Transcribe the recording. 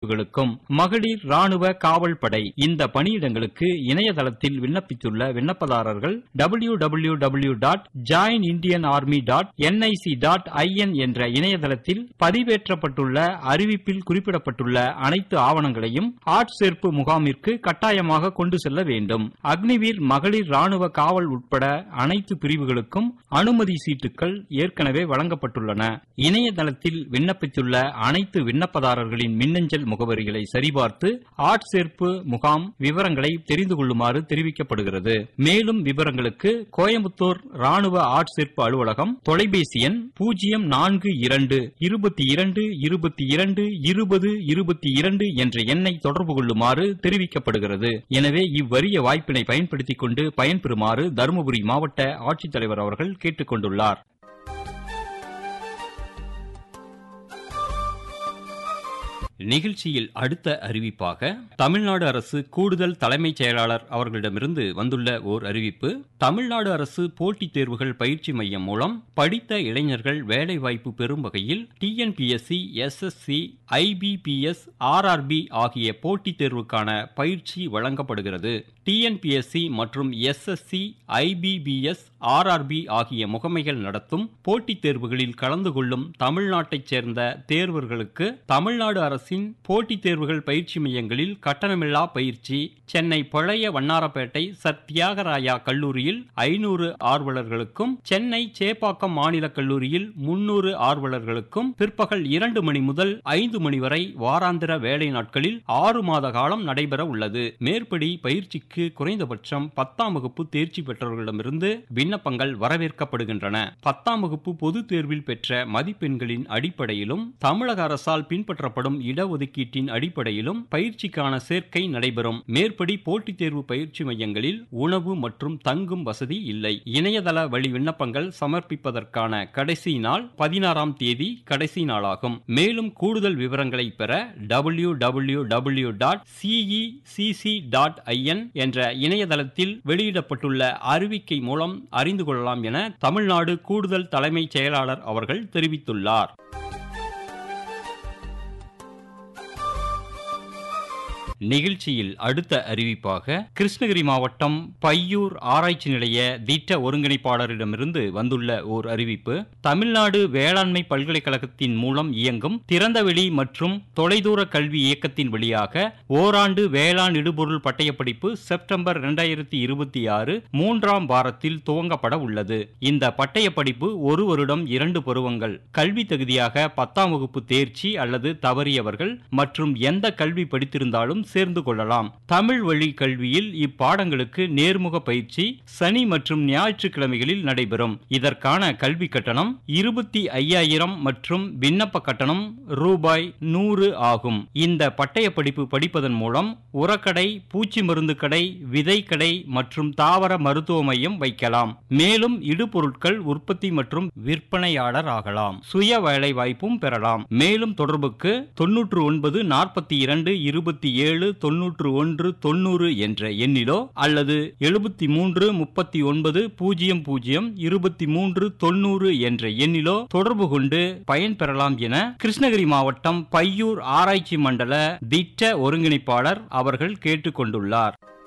பிரிவுகளுக்கும் மகளிர் ராணுவ காவல் படை இந்த பணியிடங்களுக்கு இணையதளத்தில் விண்ணப்பித்துள்ள விண்ணப்பதாரர்கள் W W W dot join Indian army dot NIC dot IN என்ற இணையதளத்தில் பதிவேற்றப்பட்டுள்ள அறிவிப்பில் குறிப்பிடப்பட்டுள்ள அனைத்து ஆவணங்களையும் ஆட்சேர்ப்பு முகாமிற்கு கட்டாயமாக கொண்டு செல்ல வேண்டும் அக்னிவீர் மகளிர் ராணுவ காவல் உட்பட அனைத்து பிரிவுகளுக்கும் அனுமதி சீட்டுகள் ஏற்கனவே வழங்கப்பட்டுள்ளன இணையதளத்தில் விண்ணப்பித்துள்ள அனைத்து விண்ணப்பதாரர்களின் மின்னஞ்சல் முகவரிகளை சரிபார்த்து ஆட்சேர்ப்பு முகாம் விவரங்களை தெரிந்து கொள்ளுமாறு தெரிவிக்கப்படுகிறது மேலும் விவரங்களுக்கு கோயம்புத்தூர் ராணுவ ஆட்சேர்ப்பு அலுவலகம் தொலைபேசி எண் பூஜ்ஜியம் நான்கு இரண்டு இருபத்தி இரண்டு இருபத்தி இரண்டு இருபது இருபத்தி இரண்டு என்ற எண்ணை தொடர்பு கொள்ளுமாறு தெரிவிக்கப்படுகிறது எனவே இவ்வறிய வாய்ப்பினை பயன்படுத்திக் கொண்டு பயன்பெறுமாறு தருமபுரி மாவட்ட ஆட்சித்தலைவர் அவர்கள் கேட்டுக் கொண்டுள்ளார் நிகழ்ச்சியில் அடுத்த அறிவிப்பாக தமிழ்நாடு அரசு கூடுதல் தலைமைச் செயலாளர் அவர்களிடமிருந்து வந்துள்ள ஓர் அறிவிப்பு தமிழ்நாடு அரசு போட்டித் தேர்வுகள் பயிற்சி மையம் மூலம் படித்த இளைஞர்கள் வேலைவாய்ப்பு பெறும் வகையில் டிஎன்பிஎஸ்சி எஸ்எஸ்சி ஐபிபிஎஸ் ஆர்ஆர்பி ஆகிய போட்டித் தேர்வுக்கான பயிற்சி வழங்கப்படுகிறது டிஎன்பிஎஸ்சி மற்றும் எஸ்எஸ்சி ஐபிபிஎஸ் ஆர்ஆர்பி ஆகிய முகமைகள் நடத்தும் போட்டித் தேர்வுகளில் கலந்து கொள்ளும் தமிழ்நாட்டைச் சேர்ந்த தேர்வர்களுக்கு தமிழ்நாடு அரசின் போட்டித் தேர்வுகள் பயிற்சி மையங்களில் கட்டணமில்லா பயிற்சி சென்னை பழைய வண்ணாரப்பேட்டை சர் தியாகராயா கல்லூரியில் ஐநூறு ஆர்வலர்களுக்கும் சென்னை சேப்பாக்கம் மாநில கல்லூரியில் முன்னூறு ஆர்வலர்களுக்கும் பிற்பகல் இரண்டு மணி முதல் ஐந்து மணி வரை வாராந்திர வேலை நாட்களில் ஆறு மாத காலம் நடைபெற உள்ளது மேற்படி பயிற்சிக்கு குறைந்தபட்சம் பத்தாம் வகுப்பு தேர்ச்சி பெற்றவர்களிடமிருந்து விண்ணப்பங்கள் வரவேற்கப்படுகின்றன பத்தாம் வகுப்பு பொதுத் தேர்வில் பெற்ற மதிப்பெண்களின் அடிப்படையிலும் தமிழக அரசால் பின்பற்றப்படும் இடஒதுக்கீட்டின் அடிப்படையிலும் பயிற்சிக்கான சேர்க்கை நடைபெறும் மேற்படி போட்டித் தேர்வு பயிற்சி மையங்களில் உணவு மற்றும் தங்கும் வசதி இல்லை இணையதள வழி விண்ணப்பங்கள் சமர்ப்பிப்பதற்கான கடைசி நாள் பதினாறாம் தேதி கடைசி நாளாகும் மேலும் கூடுதல் விவரங்களை பெற W W W dot CECC dot IN என்ற இணையதளத்தில் வெளியிடப்பட்டுள்ள அறிவிக்கை மூலம் அறிந்து கொள்ளலாம் என தமிழ்நாடு கூடுதல் தலைமைச் செயலாளர் அவர்கள் தெரிவித்துள்ளார் நிகழ்ச்சியில் அடுத்த அறிவிப்பாக கிருஷ்ணகிரி மாவட்டம் பையூர் ஆராய்ச்சி நிலைய திட்ட ஒருங்கிணைப்பாளரிடமிருந்து வந்துள்ள ஓர் அறிவிப்பு தமிழ்நாடு வேளாண்மை பல்கலைக்கழகத்தின் மூலம் இயங்கும் திறந்தவெளி மற்றும் தொலைதூர கல்வி இயக்கத்தின் வழியாக ஓராண்டு வேளாண் இடுபொருள் பட்டயப்படிப்பு செப்டம்பர் இரண்டாயிரத்தி இருபத்தி ஆறு மூன்றாம் வாரத்தில் துவங்கப்பட உள்ளது இந்த பட்டயப்படிப்பு ஒரு வருடம் இரண்டு பருவங்கள் கல்வி தகுதியாக பத்தாம் வகுப்பு தேர்ச்சி அல்லது தவறியவர்கள் மற்றும் எந்த கல்வி படித்திருந்தாலும் சேர்ந்து கொள்ளலாம் தமிழ் வழி கல்வியில் இப்பாடங்களுக்கு நேர்முக பயிற்சி சனி மற்றும் ஞாயிற்றுக்கிழமைகளில் நடைபெறும் இதற்கான கல்வி கட்டணம் இருபத்தி ஐயாயிரம் மற்றும் விண்ணப்ப கட்டணம் ரூபாய் நூறு ஆகும் இந்த பட்டய படிப்பு படிப்பதன் மூலம் உரக்கடை பூச்சி மருந்து கடை விதை கடை மற்றும் தாவர மருத்துவ மையம் வைக்கலாம் மேலும் இடுபொருட்கள் உற்பத்தி மற்றும் விற்பனையாளர் ஆகலாம் சுய வேலை வாய்ப்பும் பெறலாம் மேலும் தொடர்புக்கு தொன்னூற்று ஒன்பது நாற்பத்தி இரண்டு இருபத்தி ஏழு தொன்னூற்று ஒன்று தொண்ணூறு என்ற எண்ணிலோ அல்லது எழுபத்தி மூன்று முப்பத்தி ஒன்பது பூஜ்ஜியம் பூஜ்ஜியம் இருபத்தி மூன்று தொண்ணூறு என்ற எண்ணிலோ தொடர்பு கொண்டு பயன்பெறலாம் என கிருஷ்ணகிரி மாவட்டம் பையூர் ஆராய்ச்சி மண்டல திட்ட ஒருங்கிணைப்பாளர் அவர்கள் கேட்டுக்கொண்டுள்ளார்